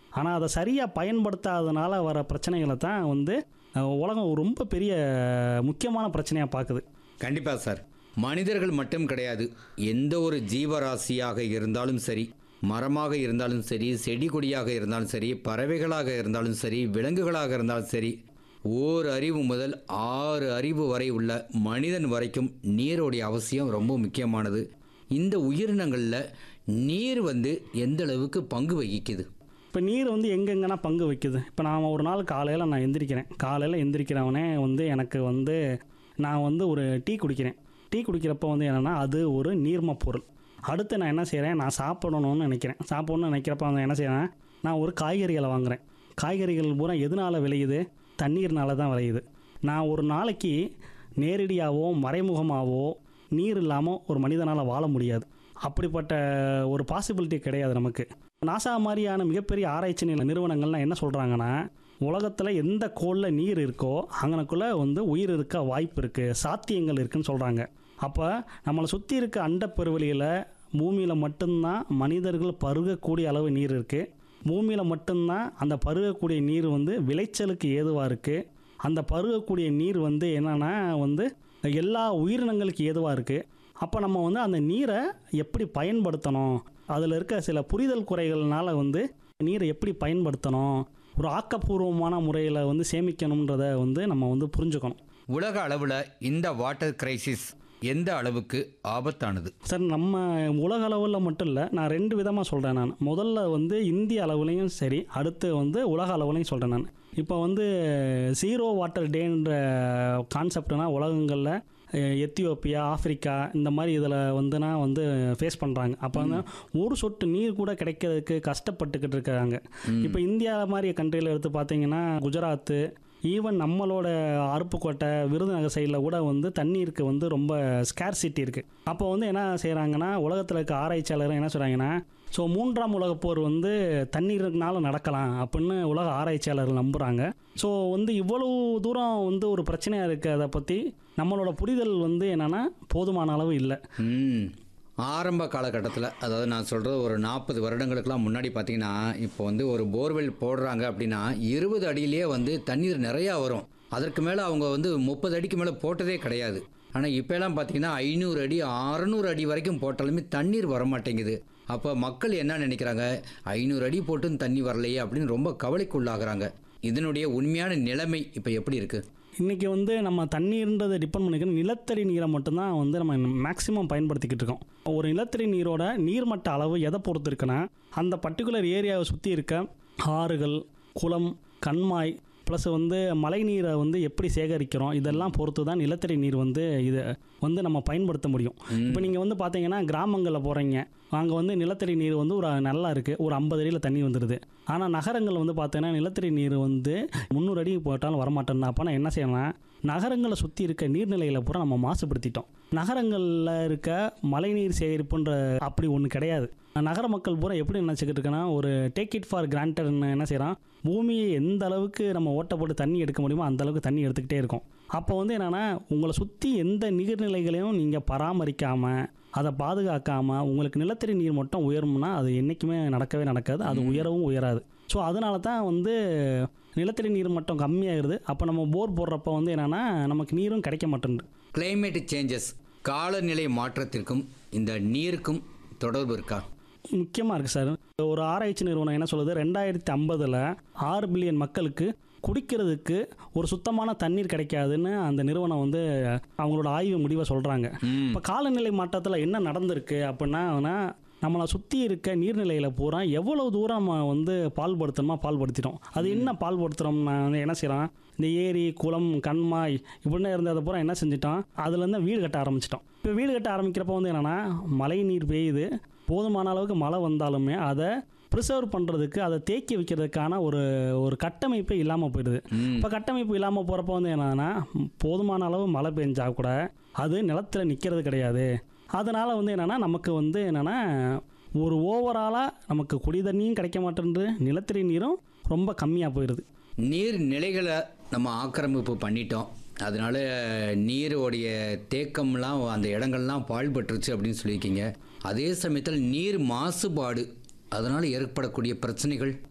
ஆனால் அதை சரியாக பயன்படுத்தாதனால வர பிரச்சனைகளை தான் வந்து அஹ், உலகம் ரொம்ப பெரிய முக்கியமான பிரச்சனையாக பார்க்குது கண்டிப்பாக சார் மனிதர்கள் மட்டும் கிடையாது எந்த ஒரு ஜீவராசியாக இருந்தாலும் சரி மரமாக இருந்தாலும் சரி செடி கொடியாக இருந்தாலும் சரி பறவைகளாக இருந்தாலும் சரி விலங்குகளாக இருந்தாலும் சரி ஓர் அறிவு முதல் ஆறு அறிவு வரை உள்ள மனிதன் வரைக்கும் நீரோடைய அவசியம் ரொம்ப முக்கியமானது இந்த உயிரினங்களில் நீர் வந்து எந்த அளவுக்கு பங்கு வகிக்குது இப்போ நீர் வந்து எங்கெங்கன்னா பங்கு வைக்குது இப்போ நான் ஒரு நாள் காலையில் நான் எந்திரிக்கிறேன் காலையில் எந்திரிக்கிறவனே வந்து எனக்கு வந்து நான் வந்து ஒரு டீ குடிக்கிறேன் டீ குடிக்கிறப்ப வந்து என்னென்னா அது ஒரு நீர்ம பொருள் அடுத்து நான் என்ன செய்கிறேன் நான் சாப்பிடணும்னு நினைக்கிறேன் சாப்பிடணும்னு நினைக்கிறப்ப வந்து என்ன செய்கிறேன் நான் ஒரு காய்கறிகளை வாங்குறேன் காய்கறிகள் பூரா எதனால் விளையுது தண்ணீர்னால தான் விளையுது நான் ஒரு நாளைக்கு நேரடியாகவோ மறைமுகமாகவோ நீர் இல்லாமல் ஒரு மனிதனால் வாழ முடியாது அப்படிப்பட்ட ஒரு பாசிபிலிட்டி கிடையாது நமக்கு நாசா மாதிரியான மிகப்பெரிய ஆராய்ச்சி நில நிறுவனங்கள்லாம் என்ன சொல்கிறாங்கன்னா உலகத்தில் எந்த கோளில் நீர் இருக்கோ அங்கனக்குள்ளே வந்து உயிர் இருக்க வாய்ப்பு இருக்குது சாத்தியங்கள் இருக்குன்னு சொல்கிறாங்க அப்போ நம்மளை சுற்றி இருக்க அண்டப்பெருவெளியில் பூமியில் மட்டும்தான் மனிதர்கள் பருகக்கூடிய அளவு நீர் இருக்குது பூமியில் மட்டும்தான் அந்த பருகக்கூடிய நீர் வந்து விளைச்சலுக்கு ஏதுவாக இருக்குது அந்த பருகக்கூடிய நீர் வந்து என்னென்னா வந்து எல்லா உயிரினங்களுக்கு ஏதுவாக இருக்குது அப்போ நம்ம வந்து அந்த நீரை எப்படி பயன்படுத்தணும் அதில் இருக்க சில புரிதல் குறைகள்னால வந்து நீரை எப்படி பயன்படுத்தணும் ஒரு ஆக்கப்பூர்வமான முறையில் வந்து சேமிக்கணுன்றத வந்து நம்ம வந்து புரிஞ்சுக்கணும் உலக அளவில் இந்த வாட்டர் கிரைசிஸ் எந்த அளவுக்கு ஆபத்தானது சார் நம்ம உலக அளவில் மட்டும் இல்லை நான் ரெண்டு விதமாக சொல்கிறேன் நான் முதல்ல வந்து இந்திய அளவுலையும் சரி அடுத்து வந்து உலக அளவுலையும் சொல்கிறேன் நான் இப்போ வந்து ஜீரோ வாட்டர் டேன்ற கான்செப்ட்னா உலகங்களில் அஹ், எத்தியோப்பியா ஆப்பிரிக்கா இந்த மாதிரி இதில் வந்துனா வந்து ஃபேஸ் பண்ணுறாங்க அப்போ வந்து ஒரு சொட்டு நீர் கூட கிடைக்கிறதுக்கு கஷ்டப்பட்டுக்கிட்டு இருக்காங்க இப்போ இந்தியா மாதிரி கண்ட்ரியில் எடுத்து பார்த்தீங்கன்னா குஜராத்து ஈவன் நம்மளோட அருப்புக்கோட்டை விருதுநகர் சைடில் கூட வந்து தண்ணீருக்கு வந்து ரொம்ப ஸ்கேர்சிட்டி இருக்குது அப்போ வந்து என்ன செய்கிறாங்கன்னா உலகத்தில் இருக்க ஆராய்ச்சியாளர்கள் என்ன சொல்கிறாங்கன்னா ஸோ மூன்றாம் உலகப் போர் வந்து தண்ணீருக்குனால நடக்கலாம் அப்படின்னு உலக ஆராய்ச்சியாளர்கள் நம்புகிறாங்க ஸோ வந்து இவ்வளவு தூரம் வந்து ஒரு பிரச்சனையாக இருக்கிறத பற்றி நம்மளோட புரிதல் வந்து என்னென்னா போதுமான அளவு இல்லை ம் ஆரம்ப காலகட்டத்தில் அதாவது நான் சொல்கிறது ஒரு நாற்பது வருடங்களுக்கெல்லாம் முன்னாடி பார்த்தீங்கன்னா இப்போ வந்து ஒரு போர்வெல் போடுறாங்க அப்படின்னா இருபது அடியிலேயே வந்து தண்ணீர் நிறையா வரும் அதற்கு மேலே அவங்க வந்து முப்பது அடிக்கு மேலே போட்டதே கிடையாது ஆனால் இப்போலாம் பார்த்தீங்கன்னா ஐநூறு அடி அறநூறு அடி வரைக்கும் போட்டாலுமே தண்ணீர் வர மாட்டேங்குது அப்போ மக்கள் என்ன நினைக்கிறாங்க ஐநூறு அடி போட்டும் தண்ணி வரலையே அப்படின்னு ரொம்ப கவலைக்குள்ளாகிறாங்க இதனுடைய உண்மையான நிலைமை இப்போ எப்படி இருக்குது இன்றைக்கி வந்து நம்ம தண்ணீர்ன்றதை டிபெண்ட் பண்ணிக்கணும் நிலத்தடி நீரை மட்டும்தான் வந்து நம்ம மேக்ஸிமம் பயன்படுத்திக்கிட்டு இருக்கோம் ஒரு நிலத்தடி நீரோட நீர்மட்ட அளவு எதை பொறுத்து இருக்குன்னா அந்த பர்டிகுலர் ஏரியாவை சுற்றி இருக்க ஆறுகள் குளம் கண்மாய் ப்ளஸ் வந்து மழை நீரை வந்து எப்படி சேகரிக்கிறோம் இதெல்லாம் பொறுத்து தான் நிலத்தடி நீர் வந்து இதை வந்து நம்ம பயன்படுத்த முடியும் இப்போ நீங்கள் வந்து பார்த்தீங்கன்னா கிராமங்களில் போகிறீங்க அங்கே வந்து நிலத்தடி நீர் வந்து ஒரு நல்லா இருக்குது ஒரு ஐம்பது அடியில் தண்ணி வந்துடுது ஆனால் நகரங்கள் வந்து பார்த்தீங்கன்னா நிலத்தடி நீர் வந்து முந்நூறு அடி போட்டாலும் வரமாட்டேன்னா அப்போ நான் என்ன செய்யலாம் நகரங்களை சுற்றி இருக்க நீர்நிலைகளை பூரா நம்ம மாசுபடுத்திட்டோம் நகரங்களில் இருக்க மழைநீர் சேகரிப்புன்ற அப்படி ஒன்று கிடையாது நகர மக்கள் பூரா எப்படி நினச்சிக்கிட்டு இருக்கேன்னா ஒரு டேக் இட் ஃபார் கிராண்டட்னு என்ன செய்கிறான் பூமியை எந்த அளவுக்கு நம்ம ஓட்ட போட்டு தண்ணி எடுக்க முடியுமோ அந்த அளவுக்கு தண்ணி எடுத்துக்கிட்டே இருக்கும் அப்போ வந்து என்னென்னா உங்களை சுற்றி எந்த நீர்நிலைகளையும் நீங்கள் பராமரிக்காமல் அதை பாதுகாக்காமல் உங்களுக்கு நிலத்தடி நீர் மட்டும் உயரும்னா அது என்றைக்குமே நடக்கவே நடக்காது அது உயரவும் உயராது ஸோ அதனால தான் வந்து நிலத்தடி நீர் மட்டும் கம்மியாகிடுது அப்போ நம்ம போர் போடுறப்ப வந்து என்னென்னா நமக்கு நீரும் கிடைக்க மாட்டேங்குது கிளைமேட் சேஞ்சஸ் காலநிலை மாற்றத்திற்கும் இந்த நீருக்கும் தொடர்பு இருக்கா முக்கியமாக இருக்குது சார் ஒரு ஆராய்ச்சி நிறுவனம் என்ன சொல்லுது ரெண்டாயிரத்தி ஐம்பதில் ஆறு பில்லியன் மக்களுக்கு குடிக்கிறதுக்கு ஒரு சுத்தமான தண்ணீர் கிடைக்காதுன்னு அந்த நிறுவனம் வந்து அவங்களோட ஆய்வு முடிவை சொல்கிறாங்க ம் இப்போ காலநிலை மாற்றத்தில் என்ன நடந்திருக்கு அப்படின்னா நம்மளை சுற்றி இருக்க நீர்நிலையில் பூரா எவ்வளவு தூரம் நம்ம வந்து பால்படுத்தணுமா பால்படுத்திட்டோம் அது என்ன பால்படுத்துகிறோம்னா வந்து என்ன செய்கிறோம் இந்த ஏரி குளம் கண்மாய் இப்படின்னு இருந்ததை பூரா என்ன செஞ்சிட்டோம் அதுலேருந்து வீடு கட்ட ஆரம்பிச்சிட்டோம் இப்போ வீடு கட்ட ஆரம்பிக்கிறப்ப வந்து என்னென்னா மழை நீர் பெய்யுது போதுமான அளவுக்கு மழை வந்தாலுமே அதை ப்ரிசர்வ் பண்ணுறதுக்கு அதை தேக்கி வைக்கிறதுக்கான ஒரு ஒரு கட்டமைப்பே இல்லாமல் போயிடுது ம் இப்போ கட்டமைப்பு இல்லாமல் போகிறப்ப வந்து என்னன்னா போதுமான அளவு மழை பெஞ்சா கூட அது நிலத்தில் நிற்கிறது கிடையாது அதனால் வந்து என்னென்னா நமக்கு வந்து என்னென்னா ஒரு ஓவராலாக நமக்கு குடி தண்ணியும் கிடைக்க மாட்டேன்து நிலத்தடி நீரும் ரொம்ப கம்மியாக போயிடுது நீர் நிலைகளை நம்ம ஆக்கிரமிப்பு பண்ணிட்டோம் அதனால நீரோடைய தேக்கம்லாம் அந்த இடங்கள்லாம் பாழ்பட்டுருச்சு அப்படின்னு சொல்லியிருக்கீங்க அதே சமயத்தில் நீர் மாசுபாடு அதனால் ஏற்படக்கூடிய பிரச்சனைகள்